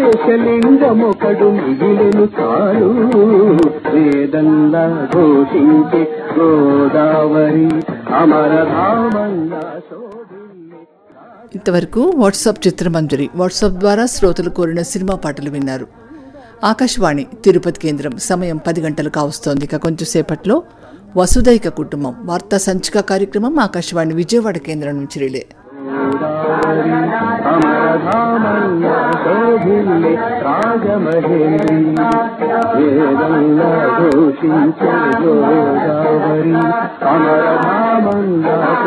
శేషలింగమొకడు మిగిలిను చాలు వేదంలా ఘోషించే గోదావరి అమరధామంగా శోభిల్లే ఇంతవరకు వాట్సాప్ చిత్రమంజరి వాట్సాప్ ద్వారా శ్రోతలు కోరిన సినిమా పాటలు విన్నారు ఆకాశవాణి తిరుపతి కేంద్రం సమయం పది గంటలు కావస్తోంది ఇక కొంచెం సేపట్లో వసుదైక కుటుంబం వార్తా సంచిక కార్యక్రమం ఆకాశవాణి విజయవాడ కేంద్రం నుంచి రిలే గోదావరి అమరధామంగా శోభిల్లే రాజమహేంద్రి వేదంగా ఘోషించే గోదావరి అమరధామంగా